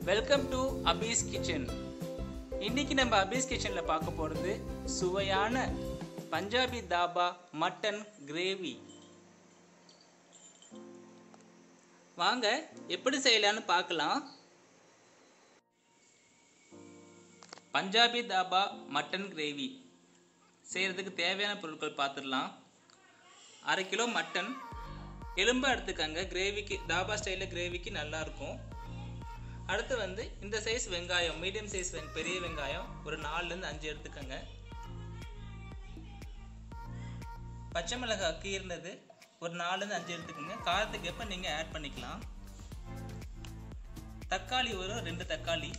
welcome to அபீஸ் kitchen இன்னைக்கு நம்ம அபீஸ் கிச்சனில் பார்க்க போகிறது சுவையான பஞ்சாபி தாபா மட்டன் கிரேவி வாங்க எப்படி செய்யலான்னு பார்க்கலாம் பஞ்சாபி தாபா மட்டன் கிரேவி செய்கிறதுக்கு தேவையான பொருட்கள் பார்த்துடலாம் அரை கிலோ மட்டன் எலும்பை எடுத்துக்கங்க கிரேவிக்கு தாபா ஸ்டைலில் கிரேவிக்கு நல்லாயிருக்கும் அடுத்து வந்து இந்த சைஸ் வெங்காயம் மீடியம் சைஸ் வெங் பெரிய வெங்காயம் ஒரு நாலுலேருந்து அஞ்சு எடுத்துக்கங்க பச்சை மிளகாய் கீர்னது ஒரு நாலுலேருந்து அஞ்சு எடுத்துக்கோங்க காரத்துக்கு எப்போ நீங்கள் ஆட் பண்ணிக்கலாம் தக்காளி ஒரு ரெண்டு தக்காளி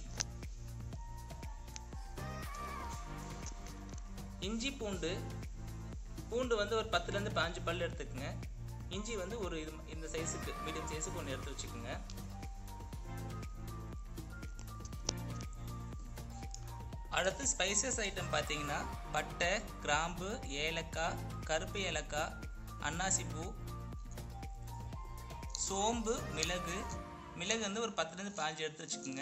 இஞ்சி பூண்டு பூண்டு வந்து ஒரு பத்துலேருந்து பாஞ்சு பல் எடுத்துக்கோங்க இஞ்சி வந்து ஒரு இது இந்த சைஸுக்கு மீடியம் சைஸுக்கு ஒன்று எடுத்து வச்சுக்கோங்க அடுத்து ஸ்பைசஸ் ஐட்டம் பார்த்தீங்கன்னா பட்டை கிராம்பு ஏலக்காய் கருப்பு ஏலக்காய் அன்னாசிப்பூ சோம்பு மிளகு மிளகு வந்து ஒரு பத்துலேருந்து பாஞ்சு எடுத்து வச்சுக்கோங்க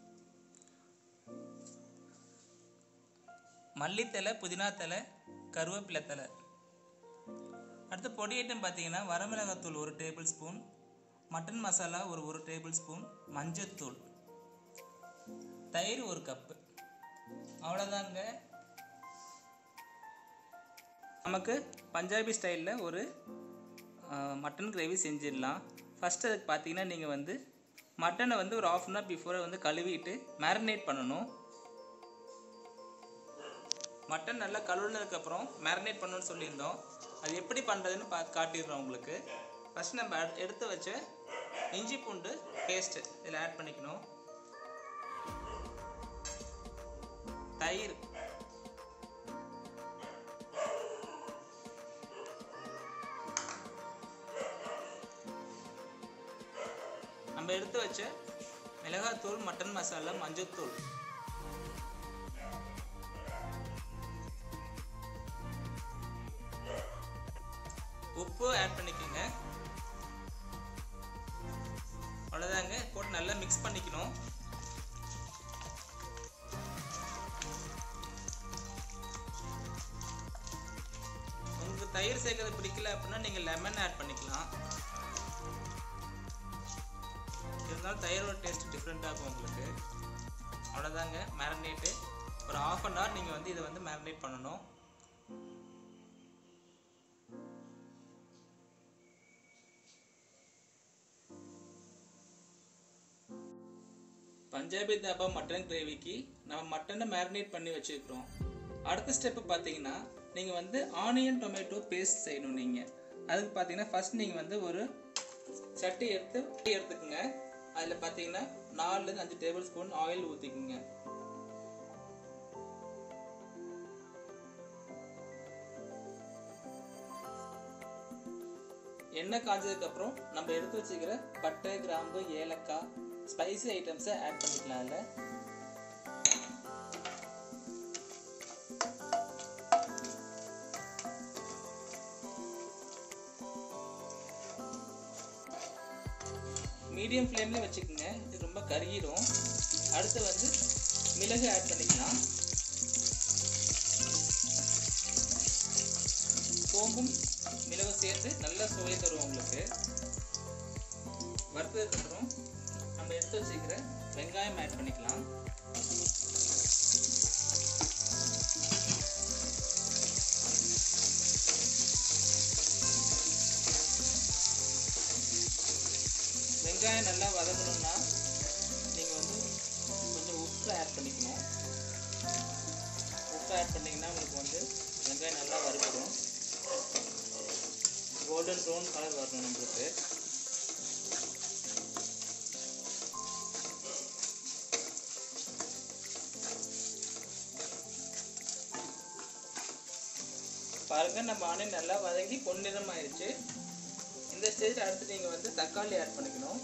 மல்லித்தலை புதினா தலை கருவேப்பிலை தலை அடுத்து பொடி ஐட்டம் பார்த்தீங்கன்னா வரமிளகாத்தூள் ஒரு டேபிள் ஸ்பூன் மட்டன் மசாலா ஒரு ஒரு டேபிள் ஸ்பூன் மஞ்சத்தூள் தயிர் ஒரு கப்பு அவ்வளோதாங்க நமக்கு பஞ்சாபி ஸ்டைலில் ஒரு மட்டன் கிரேவி செஞ்சிடலாம் ஃபஸ்ட்டு அதுக்கு பார்த்தீங்கன்னா நீங்கள் வந்து மட்டனை வந்து ஒரு ஆஃப் அன் ஹவர் பிஃபோரை வந்து கழுவிட்டு மேரினேட் பண்ணணும் மட்டன் நல்லா கழுவுனதுக்கப்புறம் மேரினேட் பண்ணணும்னு சொல்லியிருந்தோம் அது எப்படி பண்ணுறதுன்னு பா காட்டிடுறோம் உங்களுக்கு ஃபஸ்ட் நம்ம எடு- எடுத்து வச்ச இஞ்சி பூண்டு பேஸ்ட்டு இதில் ஆட் பண்ணிக்கணும் தயிர் நம்ம எடுத்து வச்ச மிளகாத்தூள் மட்டன் மசாலா மஞ்சத்தூள் உப்பு ஆட் பண்ணிக்கோங்க அவ்வளோதாங்க போட்டு நல்லா மிக்ஸ் பண்ணிக்கணும் உங்களுக்கு தயிர் சேர்க்கறது பிடிக்கல அப்படின்னா நீங்கள் லெமன் ஆட் பண்ணிக்கலாம் இருந்தாலும் தயிரோட டேஸ்ட் டிஃப்ரெண்ட்டாக இருக்கும் உங்களுக்கு அவ்வளோதாங்க மேரினேட்டு ஒரு ஆஃப் அன் ஹவர் நீங்கள் வந்து இதை வந்து மேரினேட் பண்ணணும் பஞ்சாபி தாபா மட்டன் கிரேவிக்கு நம்ம மட்டனை மேரினேட் பண்ணி வச்சுருக்கிறோம் அடுத்த ஸ்டெப்பு பார்த்தீங்கன்னா நீங்கள் வந்து ஆனியன் டொமேட்டோ பேஸ்ட் செய்யணும் நீங்கள் அதுக்கு பார்த்தீங்கன்னா ஃபர்ஸ்ட் நீங்கள் வந்து ஒரு சட்டி எடுத்து எடுத்துக்கோங்க அதில் பார்த்தீங்கன்னா நாலுலேருந்து அஞ்சு டேபிள் ஸ்பூன் ஆயில் ஊற்றிக்குங்க எண்ணெய் காஞ்சதுக்கப்புறம் நம்ம எடுத்து வச்சுக்கிற பட்டை கிராம்பு ஏலக்காய் ஸ்பைசி ஐட்டம்ஸை ஆட் பண்ணிக்கலாம் அதில் மீடியம் ஃப்ளேமில் வச்சுக்கோங்க இது ரொம்ப கருகிடும் அடுத்து வந்து மிளகு ஆட் பண்ணிக்கலாம் சோம்பும் மிளகு சேர்த்து நல்லா சுவை தரும் உங்களுக்கு வறுத்ததுக்கப்புறம் நம்ம எடுத்து வச்சுக்கிற வெங்காயம் ஆட் பண்ணிக்கலாம் வெங்காயம் நல்லா வதங்கணும்னா நீங்கள் வந்து கொஞ்சம் உப்பு ஆட் பண்ணிக்கணும் உப்பு ஆட் பண்ணிங்கன்னா உங்களுக்கு வந்து வெங்காயம் நல்லா வறுக்கணும் கோல்டன் ப்ரௌன் கலர் வரணும் நம்மளுக்கு பாருங்க நம்ம ஆனியன் நல்லா வதங்கி பொன்னிறம் ஆயிடுச்சு இந்த ஸ்டேஜில் அடுத்து நீங்கள் வந்து தக்காளி ஆட் பண்ணிக்கணும்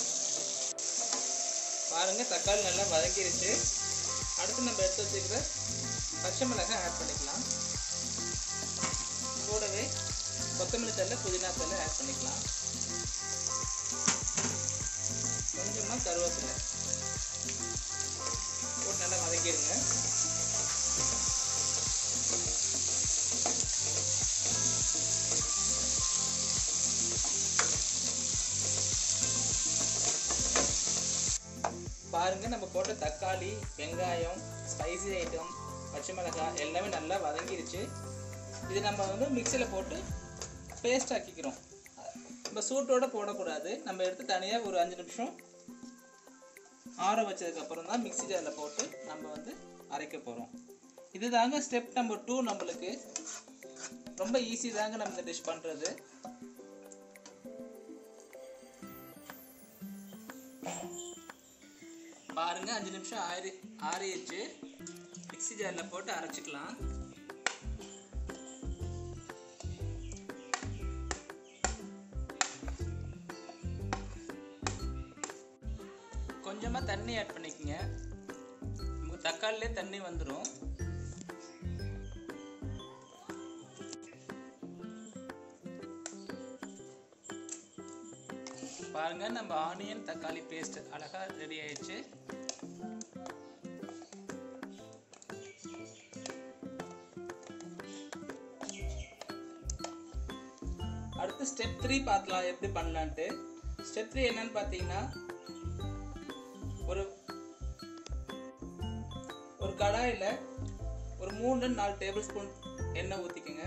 பாருங்க தக்காளி நல்லா வதங்கிருச்சு அடுத்து நம்ம எடுத்து வச்சுக்கிற பச்சை மிளகாய் ஆட் பண்ணிக்கலாம் கூடவே கொத்தமல்லி தழை புதினா தழை ஆட் பண்ணிக்கலாம் கொஞ்சமாக கருவேப்பிலை போட்டு நல்லா வதக்கிடுங்க பாருங்க நம்ம போட்ட தக்காளி வெங்காயம் ஸ்பைசி ஐட்டம் பச்சை மிளகாய் எல்லாமே நல்லா வதங்கிருச்சு இது நம்ம வந்து மிக்சியில் போட்டு பேஸ்ட் ஆக்கிக்கிறோம் நம்ம சூட்டோட போடக்கூடாது நம்ம எடுத்து தனியாக ஒரு அஞ்சு நிமிஷம் ஆற வச்சதுக்கப்புறம் தான் மிக்ஸி ஜாரில் போட்டு நம்ம வந்து அரைக்க போகிறோம் இது தாங்க ஸ்டெப் நம்பர் டூ நம்மளுக்கு ரொம்ப ஈஸி தாங்க நம்ம இந்த டிஷ் பண்ணுறது பாருங்க அஞ்சு நிமிஷம் ஆறி ஆறிடுச்சு மிக்ஸி ஜாரில் போட்டு அரைச்சிக்கலாம் கொஞ்சமாக தண்ணி ஆட் பண்ணிக்கோங்க நமக்கு தக்காளிலே தண்ணி வந்துடும் பாருங்க நம்ம ஆனியன் தக்காளி பேஸ்ட் அழகா ரெடி ஆயிடுச்சு அடுத்து ஸ்டெப் த்ரீ பார்க்கலாம் எப்படி பண்ணலான்ட்டு ஸ்டெப் த்ரீ என்னன்னு பார்த்தீங்கன்னா ஒரு ஒரு கடாயில் ஒரு மூணு நாலு டேபிள் ஸ்பூன் எண்ணெய் ஊற்றிக்கோங்க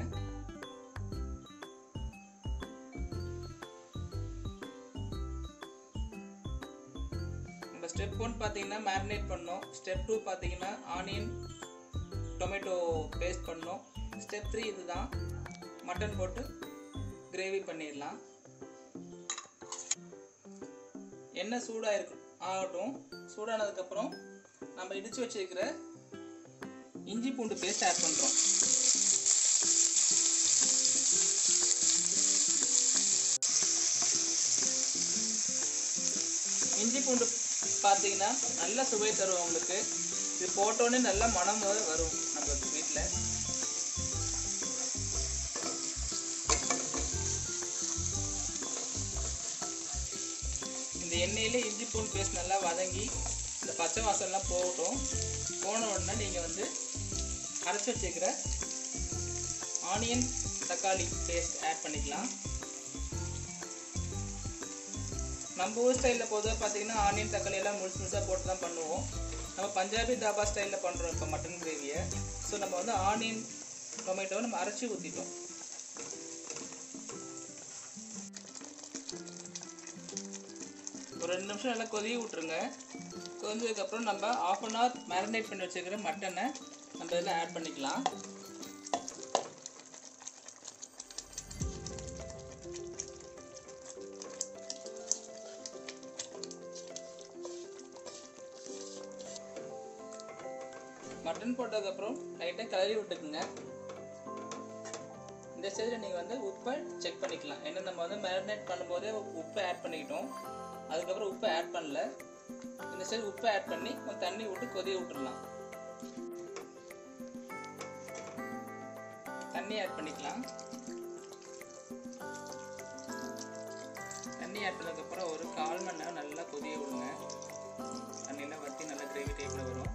நம்ம ஸ்டெப் ஒன் பார்த்தீங்கன்னா மேரினேட் பண்ணோம் ஸ்டெப் டூ பார்த்தீங்கன்னா ஆனியன் டொமேட்டோ பேஸ்ட் பண்ணோம் ஸ்டெப் த்ரீ இதுதான் மட்டன் போட்டு கிரேவி பண்ணிடலாம் எண்ணெய் சூடாக இருக்கு ஆகட்டும் சூடானதுக்கப்புறம் நம்ம இடித்து வச்சிருக்கிற இஞ்சி பூண்டு பேஸ்ட் ஆட் பண்ணுறோம் இஞ்சி பூண்டு பார்த்தீங்கன்னா நல்ல சுவை தரும் உங்களுக்கு இது போட்டோன்னே நல்ல மனம் வ- வரும் நம்ம வீட்டில் இந்த எண்ணெயிலே இஞ்சி பூண்டு பேஸ்ட் நல்லா வதங்கி இந்த பச்சை வாசம்லாம் போகட்டும் போன உடனே நீங்கள் வந்து அரைச்சி வச்சுக்கிற ஆனியன் தக்காளி பேஸ்ட் ஆட் பண்ணிக்கலாம் நம்ம ஊர் ஸ்டைலில் பொதுவாக பார்த்தீங்கன்னா ஆனியன் தக்காளி எல்லாம் முழுசு முழுசாக போட்டு தான் பண்ணுவோம் நம்ம பஞ்சாபி தாபா ஸ்டைலில் பண்ணுறோம் இப்போ மட்டன் கிரேவியை ஸோ நம்ம வந்து ஆனியன் டொமேட்டோவை நம்ம அரைச்சி ஊற்றிட்டோம் ஒரு ரெண்டு நிமிஷம் நல்லா கொதிய விட்ருங்க கொதிஞ்சதுக்கப்புறம் நம்ம ஆஃப் அன் ஹவர் மேரினேட் பண்ணி வச்சுருக்கிற மட்டனை நம்ம இதில் ஆட் பண்ணிக்கலாம் மட்டன் போட்டதுக்கப்புறம் லைட்டாக கிளறி விட்டுக்குங்க இந்த ஸ்டேஜில் நீங்கள் வந்து உப்பை செக் பண்ணிக்கலாம் ஏன்னா நம்ம வந்து மேரினேட் பண்ணும்போதே உப்பை ஆட் பண்ணிக்கிட்டோம் அதுக்கப்புறம் உப்பை ஆட் பண்ணல இந்த ஸ்டேஜ் உப்பை ஆட் பண்ணி கொஞ்சம் தண்ணி விட்டு கொதிய விட்டுறலாம் தண்ணி ஆட் பண்ணிக்கலாம் தண்ணி ஆட் பண்ணதுக்கப்புறம் ஒரு கால் மணி நேரம் நல்லா கொதிய விடுங்க தண்ணியெல்லாம் வற்றி நல்லா கிரேவி டைப்பில் வரும்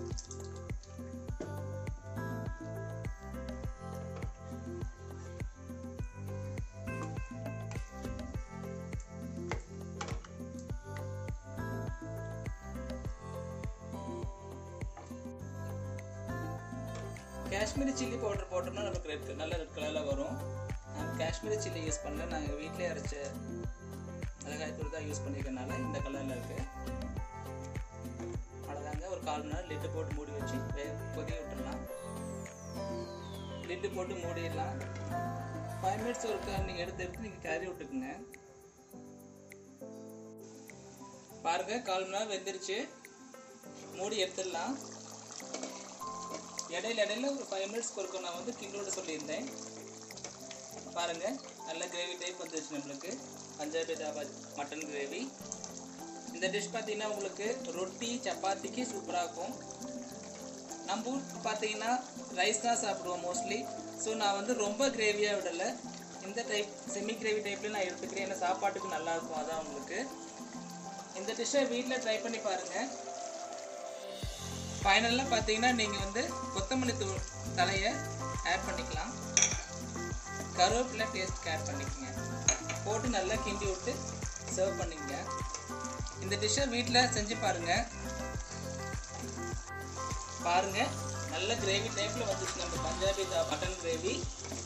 காஷ்மீரி சில்லி பவுடர் போட்டோம்னா நமக்கு ரெட் நல்ல ரெட் கலரில் வரும் நான் காஷ்மீரி சில்லி யூஸ் பண்ணல நாங்கள் வீட்டிலே அரைச்ச மிளகாய் தூள் தான் யூஸ் பண்ணிக்கிறனால இந்த கலரில் இருக்குது அவ்வளோதாங்க ஒரு கால் மணி நேரம் லிட்டு போட்டு மூடி வச்சு வே கொதிய விட்டுறலாம் லிட்டு போட்டு மூடிடலாம் ஃபைவ் மினிட்ஸ் ஒருக்கா நீங்கள் எடுத்து எடுத்து நீங்கள் கறி விட்டுக்குங்க பாருங்க கால் மணி நேரம் வெந்துருச்சு மூடி எடுத்துடலாம் இடையில இடையில ஒரு ஃபைவ் மினிட்ஸ்க்கு ஒருக்க நான் வந்து கிண்டோட சொல்லியிருந்தேன் பாருங்க நல்ல கிரேவி டைப் வந்துருச்சு நம்மளுக்கு பஞ்சாபி தாபா மட்டன் கிரேவி இந்த டிஷ் பார்த்தீங்கன்னா உங்களுக்கு ரொட்டி சப்பாத்திக்கு சூப்பராக இருக்கும் நம்ம ஊருக்கு பார்த்தீங்கன்னா ரைஸ் தான் சாப்பிடுவோம் மோஸ்ட்லி ஸோ நான் வந்து ரொம்ப கிரேவியாக விடலை இந்த டைப் செமி கிரேவி டைப்ல நான் எடுத்துக்கிறேன் ஏன்னா சாப்பாட்டுக்கு நல்லா இருக்கும் அதான் உங்களுக்கு இந்த டிஷ்ஷை வீட்டில் ட்ரை பண்ணி பாருங்கள் ஃபைனலாக பார்த்தீங்கன்னா நீங்கள் வந்து கொத்தமல்லி தூள் தலையை ஆட் பண்ணிக்கலாம் கருவேப்பிலை டேஸ்ட் ஆட் பண்ணிக்கோங்க போட்டு நல்லா கிண்டி விட்டு சர்வ் பண்ணிங்க இந்த டிஷ்ஷை வீட்டில் செஞ்சு பாருங்கள் பாருங்கள் நல்ல கிரேவி டைப்பில் வந்துச்சு நம்ம பஞ்சாபி மட்டன் கிரேவி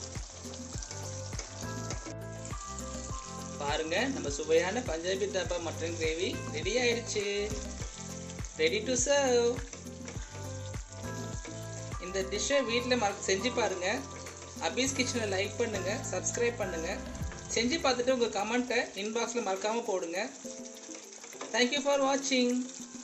பாருங்க நம்ம சுவையான Punjabi dhaba mutton gravy ready ஆயிடுச்சு ரெடி டு சர்வ் இந்த டிஷ்ஷை வீட்டில் மற செஞ்சு பாருங்க அபீஸ் கிச்சனை லைக் பண்ணுங்க சப்ஸ்கிரைப் பண்ணுங்க செஞ்சு பார்த்துட்டு உங்கள் கமெண்ட்டை இன்பாக்ஸில் மறக்காமல் போடுங்க தேங்க்யூ ஃபார் வாட்சிங்